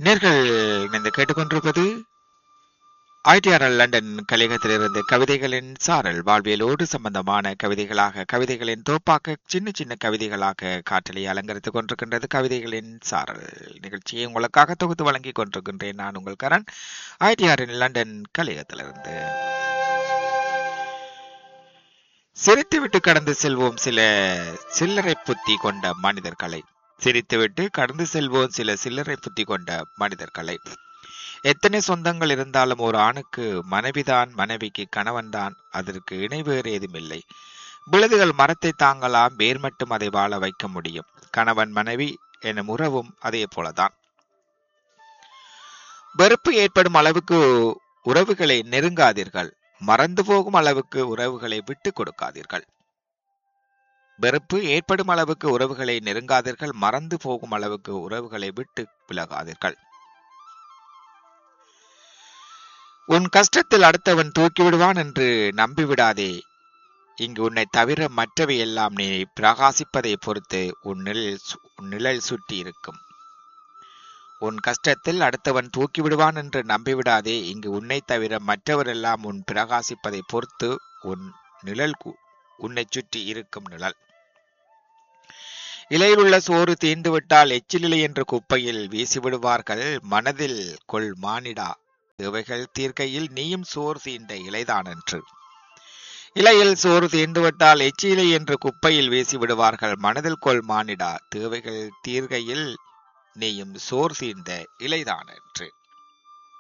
நேர்கள் இணைந்து கேட்டுக்கொண்டிருப்பது ஐடிஆர்எல் லண்டன் கலையகத்திலிருந்து கவிதைகளின் சாரல் வாழ்வியலோடு சம்பந்தமான கவிதைகளாக கவிதைகளின் தோப்பாக்க சின்ன சின்ன கவிதைகளாக காற்றலை அலங்கரித்துக் கொண்டிருக்கின்றது கவிதைகளின் சாரல் நிகழ்ச்சியை உங்களுக்காக தொகுத்து வழங்கிக் கொண்டிருக்கின்றேன் நான் உங்கள் கரண் ஐடிஆரின் லண்டன் கலையகத்திலிருந்து சிரித்துவிட்டு கடந்து செல்வோம் சில சில்லறை புத்தி கொண்ட மனிதர்களை சிரித்துவிட்டு கடந்து செல்வோம் சில சில்லறை புத்தி கொண்ட மனிதர்களை எத்தனை சொந்தங்கள் இருந்தாலும் ஒரு ஆணுக்கு மனைவிதான் மனைவிக்கு கணவன்தான் அதற்கு இணை வேறு ஏதுமில்லை விழுதுகள் மரத்தை தாங்கலாம் வேர் மட்டும் அதை வாழ வைக்க முடியும் கணவன் மனைவி எனும் உறவும் அதே போலதான் வெறுப்பு ஏற்படும் அளவுக்கு உறவுகளை நெருங்காதீர்கள் மறந்து போகும் அளவுக்கு உறவுகளை விட்டு கொடுக்காதீர்கள் வெறுப்பு ஏற்படும் அளவுக்கு உறவுகளை நெருங்காதீர்கள் மறந்து போகும் அளவுக்கு உறவுகளை விட்டு விலகாதீர்கள் உன் கஷ்டத்தில் அடுத்தவன் தூக்கிவிடுவான் என்று நம்பிவிடாதே இங்கு உன்னை தவிர மற்றவை எல்லாம் நீ பிரகாசிப்பதை பொறுத்து உன் நிழல் சு- உன் நிழல் சுற்றி இருக்கும் உன் கஷ்டத்தில் அடுத்தவன் தூக்கிவிடுவான் என்று நம்பிவிடாதே இங்கு உன்னை தவிர மற்றவரெல்லாம் உன் பிரகாசிப்பதை பொறுத்து உன் நிழல் கு- உன்னைச் சுற்றி இருக்கும் நிழல் இலையிலுள்ள சோறு தீர்ந்து விட்டால் எச்சிலிலை என்ற குப்பையில் வீசிவிடுவார்கள் மனதில் கொள் மானிடா தேவைகள் தீர்க்கையில் நீயும் சோறு தீண்ட இலைதான் என்று இலையில் சோறு தீர்ந்துவிட்டால் எச்சிலை என்று குப்பையில் வீசி விடுவார்கள் மனதில் கொள் மானிடா தேவைகள் தீர்கையில் நீயும் சோறு தீர்ந்த இலைதான் என்று